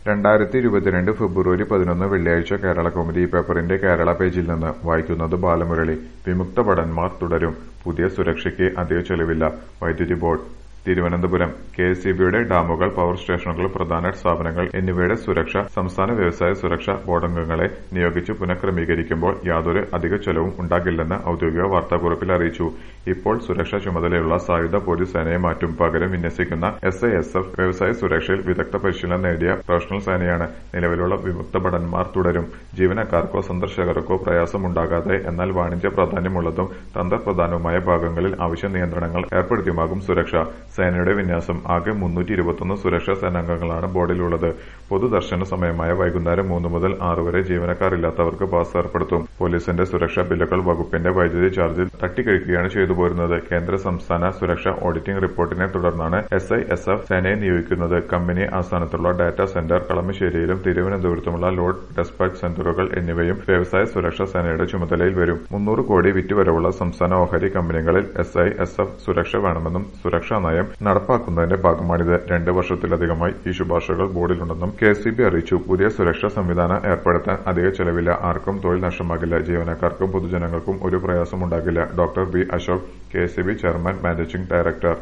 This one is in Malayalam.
രണ്ടായിരത്തി ഇരുപത്തിരണ്ട് ഫെബ്രുവരി പതിനൊന്ന് വെള്ളിയാഴ്ച കേരള കൗമുദി പേപ്പറിന്റെ കേരള പേജിൽ നിന്ന് വായിക്കുന്നത് ബാലമുരളി വിമുക്ത ഭടന്മാർ തുടരും പുതിയ സുരക്ഷയ്ക്ക് അധിക ചെലവില്ല വൈദ്യുതി board Thiruvananthapuram K S E ബിയുടെ ഡാമുകൾ പവർ സ്റ്റേഷനുകൾ പ്രധാന സ്ഥാപനങ്ങൾ എന്നിവയുടെ സുരക്ഷ സംസ്ഥാന വ്യവസായ സുരക്ഷാ ബോർഡംഗങ്ങളെ നിയോഗിച്ച് പുനഃക്രമീകരിക്കുമ്പോൾ യാതൊരു അധിക ചെലവും ഉണ്ടാകില്ലെന്ന് ഔദ്യോഗിക വാർത്താക്കുറിപ്പിൽ അറിയിച്ചു ഇപ്പോൾ സുരക്ഷാ ചുമതലയുള്ള സായുധ പോലീസ് സേനയെ മാറ്റും പകരം വിന്യസിക്കുന്ന എസ് ഐ എസ് എഫ് വ്യവസായ സുരക്ഷയിൽ വിദഗ്ധ പരിശീലനം നേടിയ പ്രൊഫഷണൽ സേനയാണ് നിലവിലുള്ള വിമുക്ത ഭടന്മാർ തുടരും ജീവനക്കാർക്കോ സന്ദർശകർക്കോ പ്രയാസമുണ്ടാകാതെ എന്നാൽ വാണിജ്യ പ്രാധാന്യമുള്ളതും തന്ത്രപ്രധാനവുമായ ഭാഗങ്ങളിൽ ആവശ്യ നിയന്ത്രണങ്ങൾ ഏർപ്പെടുത്തിയുമാകും സുരക്ഷ സേനയുടെ വിന്യാസം ആകെ മുന്നൂറ്റി ഇരുപത്തൊന്ന് സുരക്ഷാ സേനാംഗങ്ങളാണ് ബോർഡിലുള്ളത് പൊതുദർശന സമയമായ വൈകുന്നേരം മൂന്ന് മുതൽ ആറ് വരെ ജീവനക്കാരില്ലാത്തവർക്ക് പാസ് ഏർപ്പെടുത്തും പോലീസിന്റെ സുരക്ഷാ ബില്ലുകൾ വകുപ്പിന്റെ വൈദ്യുതി ചാർജിൽ തട്ടിക്കഴിക്കുകയാണ് ചെയ്തു പോരുന്നത് കേന്ദ്ര സംസ്ഥാന സുരക്ഷാ ഓഡിറ്റിംഗ് റിപ്പോർട്ടിനെ തുടർന്നാണ് എസ് ഐ എസ് എഫ് സേനയെ നിയോഗിക്കുന്നത് കമ്പനി ആസ്ഥാനത്തുള്ള ഡാറ്റാ സെന്റർ കളമശ്ശേരിയിലും തിരുവനന്തപുരത്തുമുള്ള ലോഡ് ഡെസ്പാച്ച് സെന്ററുകൾ എന്നിവയും വ്യവസായ സുരക്ഷാ സേനയുടെ ചുമതലയിൽ വരും മുന്നൂറ് കോടി വിറ്റുവരവുള്ള സംസ്ഥാന ഓഹരി കമ്പനികളിൽ എസ് ഐ എസ് എഫ് സുരക്ഷ വേണമെന്നും സുരക്ഷാ നയം നടപ്പാക്കുന്നതിന്റെ ഭാഗമാണിത് രണ്ട് വർഷത്തിലധികമായി ഈ ശുപാർശകൾ ബോർഡിലുണ്ടെന്നും കെ എസ് അറിയിച്ചു പുതിയ സുരക്ഷാ സംവിധാനം ഏർപ്പെടുത്താൻ അധിക ചെലവില്ല ആർക്കും തൊഴിൽ നഷ്ടമാകില്ല ജീവനക്കാർക്കും പൊതുജനങ്ങൾക്കും ഒരു പ്രയാസമുണ്ടാകില്ല doctor B Ashok K chairman managing director